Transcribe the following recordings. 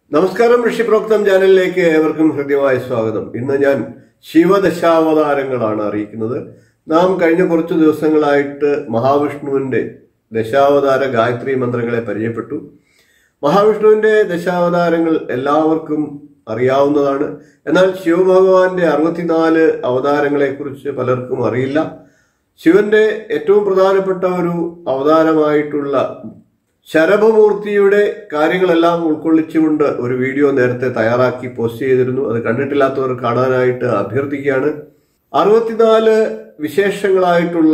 നമസ്കാരം ഋഷിപ്രോക്തം ചാനലിലേക്ക് ഏവർക്കും ഹൃദ്യമായ സ്വാഗതം ഇന്ന് ഞാൻ ശിവദശാവതാരങ്ങളാണ് അറിയിക്കുന്നത് നാം കഴിഞ്ഞ കുറച്ചു ദിവസങ്ങളായിട്ട് മഹാവിഷ്ണുവിന്റെ ദശാവതാര ഗായത്രി മന്ത്രങ്ങളെ പരിചയപ്പെട്ടു മഹാവിഷ്ണുവിന്റെ ദശാവതാരങ്ങൾ എല്ലാവർക്കും അറിയാവുന്നതാണ് എന്നാൽ ശിവഭഗവാന്റെ അറുപത്തിനാല് അവതാരങ്ങളെ കുറിച്ച് പലർക്കും അറിയില്ല ശിവന്റെ ഏറ്റവും പ്രധാനപ്പെട്ട ഒരു അവതാരമായിട്ടുള്ള ശരഭമൂർത്തിയുടെ കാര്യങ്ങളെല്ലാം ഉൾക്കൊള്ളിച്ചുകൊണ്ട് ഒരു വീഡിയോ നേരത്തെ തയ്യാറാക്കി പോസ്റ്റ് ചെയ്തിരുന്നു അത് കണ്ടിട്ടില്ലാത്തവർ കാണാനായിട്ട് അഭ്യർത്ഥിക്കുകയാണ് അറുപത്തിനാല് വിശേഷങ്ങളായിട്ടുള്ള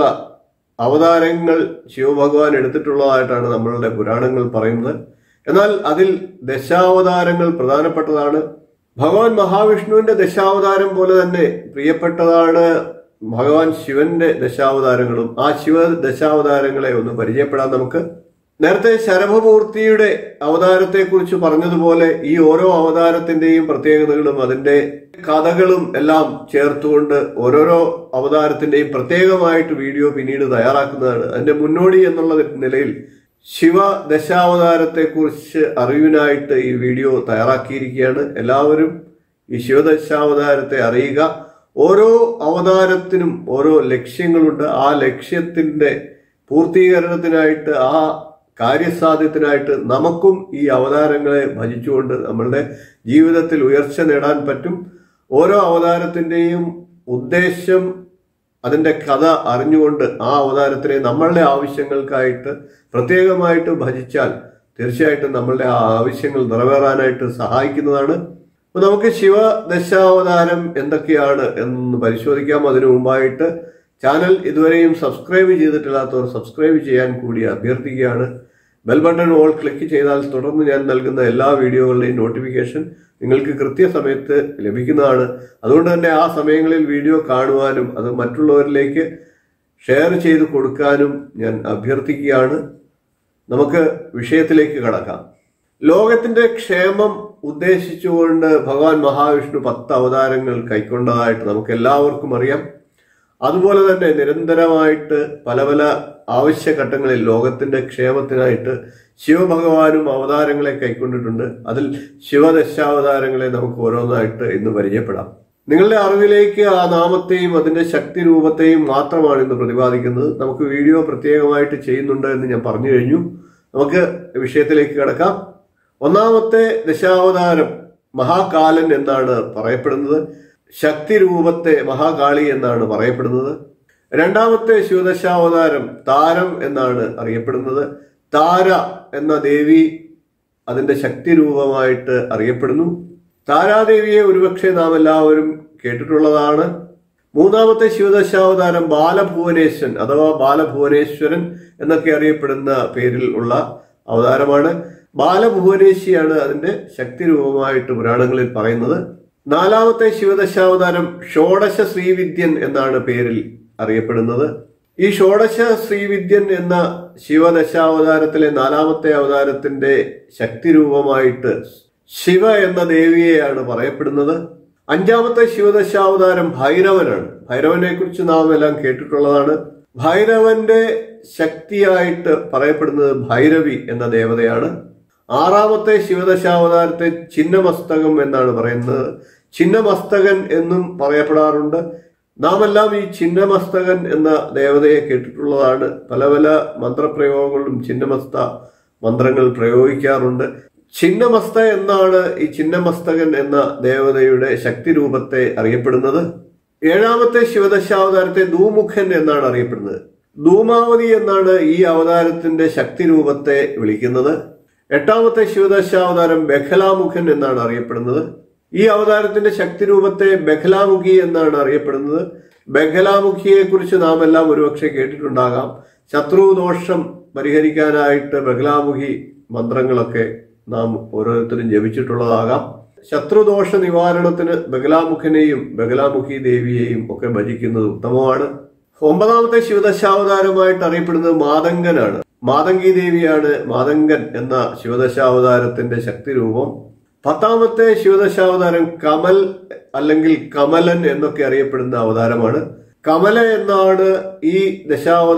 അവതാരങ്ങൾ ശിവഭഗവാൻ എടുത്തിട്ടുള്ളതായിട്ടാണ് നമ്മളുടെ പുരാണങ്ങൾ പറയുന്നത് എന്നാൽ അതിൽ ദശാവതാരങ്ങൾ പ്രധാനപ്പെട്ടതാണ് ഭഗവാൻ മഹാവിഷ്ണുവിന്റെ ദശാവതാരം പോലെ തന്നെ പ്രിയപ്പെട്ടതാണ് ഭഗവാൻ ശിവന്റെ ദശാവതാരങ്ങളും ആ ശിവ ദശാവതാരങ്ങളെ ഒന്ന് പരിചയപ്പെടാം നമുക്ക് നേരത്തെ ശരഭമൂർത്തിയുടെ അവതാരത്തെക്കുറിച്ച് പറഞ്ഞതുപോലെ ഈ ഓരോ അവതാരത്തിന്റെയും പ്രത്യേകതകളും അതിന്റെ കഥകളും എല്ലാം ചേർത്തുകൊണ്ട് ഓരോരോ അവതാരത്തിന്റെയും പ്രത്യേകമായിട്ട് വീഡിയോ പിന്നീട് തയ്യാറാക്കുന്നതാണ് അതിന്റെ മുന്നോടി എന്നുള്ള നിലയിൽ ശിവ ദശാവതാരത്തെക്കുറിച്ച് അറിവിനായിട്ട് ഈ വീഡിയോ തയ്യാറാക്കിയിരിക്കുകയാണ് എല്ലാവരും ഈ ശിവദശാവതാരത്തെ അറിയുക ഓരോ അവതാരത്തിനും ഓരോ ലക്ഷ്യങ്ങളുണ്ട് ആ ലക്ഷ്യത്തിന്റെ പൂർത്തീകരണത്തിനായിട്ട് ആ കാര്യസാധ്യത്തിനായിട്ട് നമുക്കും ഈ അവതാരങ്ങളെ ഭജിച്ചുകൊണ്ട് നമ്മളുടെ ജീവിതത്തിൽ ഉയർച്ച നേടാൻ പറ്റും ഓരോ അവതാരത്തിന്റെയും ഉദ്ദേശം അതിന്റെ കഥ അറിഞ്ഞുകൊണ്ട് ആ അവതാരത്തിനെ നമ്മളുടെ ആവശ്യങ്ങൾക്കായിട്ട് പ്രത്യേകമായിട്ട് ഭജിച്ചാൽ തീർച്ചയായിട്ടും നമ്മളുടെ ആ ആവശ്യങ്ങൾ നിറവേറാനായിട്ട് സഹായിക്കുന്നതാണ് അപ്പൊ നമുക്ക് ശിവദശാവതാരം എന്തൊക്കെയാണ് എന്ന് പരിശോധിക്കാം അതിനു മുമ്പായിട്ട് ചാനൽ ഇതുവരെയും സബ്സ്ക്രൈബ് ചെയ്തിട്ടില്ലാത്തവർ സബ്സ്ക്രൈബ് ചെയ്യാൻ കൂടി അഭ്യർത്ഥിക്കുകയാണ് ബെൽ ബട്ടൺ ഓൾ ക്ലിക്ക് ചെയ്താൽ തുടർന്ന് ഞാൻ നൽകുന്ന എല്ലാ വീഡിയോകളുടെയും നോട്ടിഫിക്കേഷൻ നിങ്ങൾക്ക് കൃത്യസമയത്ത് ലഭിക്കുന്നതാണ് അതുകൊണ്ട് തന്നെ ആ സമയങ്ങളിൽ വീഡിയോ കാണുവാനും അത് മറ്റുള്ളവരിലേക്ക് ഷെയർ ചെയ്ത് കൊടുക്കാനും ഞാൻ അഭ്യർത്ഥിക്കുകയാണ് നമുക്ക് വിഷയത്തിലേക്ക് കടക്കാം ലോകത്തിന്റെ ക്ഷേമം ഉദ്ദേശിച്ചുകൊണ്ട് ഭഗവാൻ മഹാവിഷ്ണു പത്ത് അവതാരങ്ങൾ കൈക്കൊണ്ടതായിട്ട് നമുക്ക് എല്ലാവർക്കും അറിയാം അതുപോലെ തന്നെ നിരന്തരമായിട്ട് പല പല ആവശ്യഘട്ടങ്ങളിൽ ലോകത്തിന്റെ ക്ഷേമത്തിനായിട്ട് ശിവഭഗവാനും അവതാരങ്ങളെ കൈക്കൊണ്ടിട്ടുണ്ട് അതിൽ ശിവദശാവതാരങ്ങളെ നമുക്ക് ഓരോന്നായിട്ട് ഇന്ന് പരിചയപ്പെടാം നിങ്ങളുടെ അറിവിലേക്ക് ആ നാമത്തെയും അതിന്റെ ശക്തി രൂപത്തെയും മാത്രമാണ് ഇന്ന് പ്രതിപാദിക്കുന്നത് നമുക്ക് വീഡിയോ പ്രത്യേകമായിട്ട് ചെയ്യുന്നുണ്ട് എന്ന് ഞാൻ പറഞ്ഞു കഴിഞ്ഞു നമുക്ക് വിഷയത്തിലേക്ക് കിടക്കാം ഒന്നാമത്തെ ദശാവതാരം മഹാകാലൻ എന്നാണ് പറയപ്പെടുന്നത് ശക്തി രൂപത്തെ മഹാകാളി എന്നാണ് പറയപ്പെടുന്നത് രണ്ടാമത്തെ ശിവദശാവതാരം താരം എന്നാണ് അറിയപ്പെടുന്നത് താര എന്ന ദേവി അതിന്റെ ശക്തി രൂപമായിട്ട് അറിയപ്പെടുന്നു താരാദേവിയെ ഒരുപക്ഷെ നാം എല്ലാവരും കേട്ടിട്ടുള്ളതാണ് മൂന്നാമത്തെ ശിവദശാവതാരം ബാലഭുവനേശ്വരൻ അഥവാ ബാലഭുവനേശ്വരൻ എന്നൊക്കെ അറിയപ്പെടുന്ന പേരിൽ ഉള്ള അവതാരമാണ് ബാലഭുവനേശിയാണ് അതിന്റെ ശക്തി രൂപമായിട്ട് പുരാണങ്ങളിൽ പറയുന്നത് നാലാമത്തെ ശിവദശാവതാരം ഷോഡശ ശ്രീവിദ്യൻ എന്നാണ് പേരിൽ അറിയപ്പെടുന്നത് ഈ ഷോഡശ ശ്രീവിദ്യൻ എന്ന ശിവദശാവതാരത്തിലെ നാലാമത്തെ അവതാരത്തിന്റെ ശക്തി രൂപമായിട്ട് ശിവ എന്ന ദേവിയെയാണ് പറയപ്പെടുന്നത് അഞ്ചാമത്തെ ശിവദശാവതാരം ഭൈരവനാണ് ഭൈരവനെ കുറിച്ച് നാം എല്ലാം കേട്ടിട്ടുള്ളതാണ് ഭൈരവന്റെ ശക്തിയായിട്ട് പറയപ്പെടുന്നത് ഭൈരവി എന്ന ദേവതയാണ് ആറാമത്തെ ശിവദശാവതാരത്തെ ചിന്നമസ്തകം എന്നാണ് പറയുന്നത് ചിന്നമസ്തകൻ എന്നും പറയപ്പെടാറുണ്ട് നാം എല്ലാം ഈ ചിന്നമസ്തകൻ എന്ന ദേവതയെ കേട്ടിട്ടുള്ളതാണ് പല പല മന്ത്രപ്രയോഗങ്ങളും ചിന്നമസ്ത മന്ത്രങ്ങൾ പ്രയോഗിക്കാറുണ്ട് ചിന്നമസ്ത എന്നാണ് ഈ ചിന്നമസ്തകൻ എന്ന ദേവതയുടെ ശക്തി രൂപത്തെ അറിയപ്പെടുന്നത് ഏഴാമത്തെ ശിവദശാവതാരത്തെ ധൂമുഖൻ എന്നാണ് അറിയപ്പെടുന്നത് ധൂമാവതി എന്നാണ് ഈ അവതാരത്തിന്റെ ശക്തി രൂപത്തെ വിളിക്കുന്നത് എട്ടാമത്തെ ശിവദശാവതാരം ബഖലാമുഖൻ എന്നാണ് അറിയപ്പെടുന്നത് ഈ അവതാരത്തിന്റെ ശക്തി രൂപത്തെ ബഖലാമുഖി എന്നാണ് അറിയപ്പെടുന്നത് ബഖലാമുഖിയെ കുറിച്ച് നാം എല്ലാം ഒരുപക്ഷെ കേട്ടിട്ടുണ്ടാകാം ശത്രുദോഷം പരിഹരിക്കാനായിട്ട് ബഖലാമുഖി മന്ത്രങ്ങളൊക്കെ നാം ഓരോരുത്തരും ജപിച്ചിട്ടുള്ളതാകാം ശത്രുദോഷ നിവാരണത്തിന് ബഗലാമുഖനെയും ബഗലാമുഖി ദേവിയെയും ഒക്കെ ഭജിക്കുന്നത് ഉത്തമമാണ് ഒമ്പതാമത്തെ ശിവദശാവതാരമായിട്ട് അറിയപ്പെടുന്നത് മാതങ്കനാണ് മാതങ്കി ദേവിയാണ് മാതങ്കൻ എന്ന ശിവദശാവതാരത്തിന്റെ ശക്തി രൂപം പത്താമത്തെ ശിവദശാവതാരം കമൽ അല്ലെങ്കിൽ കമലൻ എന്നൊക്കെ അറിയപ്പെടുന്ന അവതാരമാണ് കമല എന്നാണ് ഈ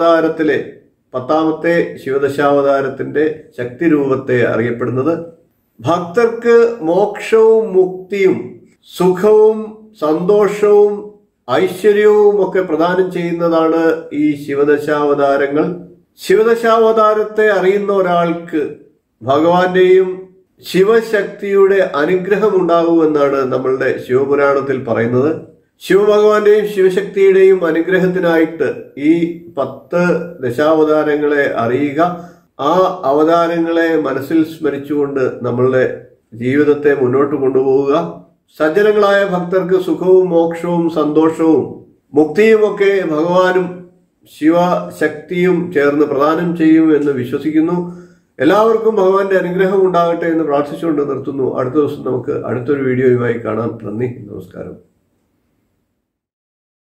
ദശാവതാരത്തിലെ പത്താമത്തെ ശിവദശാവതാരത്തിന്റെ ശക്തി രൂപത്തെ അറിയപ്പെടുന്നത് ഭക്തർക്ക് മോക്ഷവും മുക്തിയും സുഖവും സന്തോഷവും ഐശ്വര്യവും ഒക്കെ പ്രദാനം ചെയ്യുന്നതാണ് ഈ ശിവദശാവതാരങ്ങൾ ശിവദശാവതാരത്തെ അറിയുന്ന ഒരാൾക്ക് ഭഗവാന്റെയും ശിവശക്തിയുടെ അനുഗ്രഹം ഉണ്ടാകുമെന്നാണ് നമ്മളുടെ ശിവപുരാണത്തിൽ പറയുന്നത് ശിവഭഗവാന്റെയും ശിവശക്തിയുടെയും അനുഗ്രഹത്തിനായിട്ട് ഈ പത്ത് ദശാവതാരങ്ങളെ അറിയുക ആ അവതാരങ്ങളെ മനസ്സിൽ സ്മരിച്ചുകൊണ്ട് നമ്മളുടെ ജീവിതത്തെ മുന്നോട്ട് കൊണ്ടുപോവുക സജ്ജനങ്ങളായ ഭക്തർക്ക് സുഖവും മോക്ഷവും സന്തോഷവും മുക്തിയുമൊക്കെ ഭഗവാനും ശിവശക്തിയും ചേർന്ന് പ്രദാനം ചെയ്യും എന്ന് വിശ്വസിക്കുന്നു എല്ലാവർക്കും ഭഗവാന്റെ അനുഗ്രഹം ഉണ്ടാകട്ടെ എന്ന് പ്രാർത്ഥിച്ചുകൊണ്ട് നിർത്തുന്നു അടുത്ത ദിവസം നമുക്ക് അടുത്തൊരു വീഡിയോയുമായി കാണാം നന്ദി നമസ്കാരം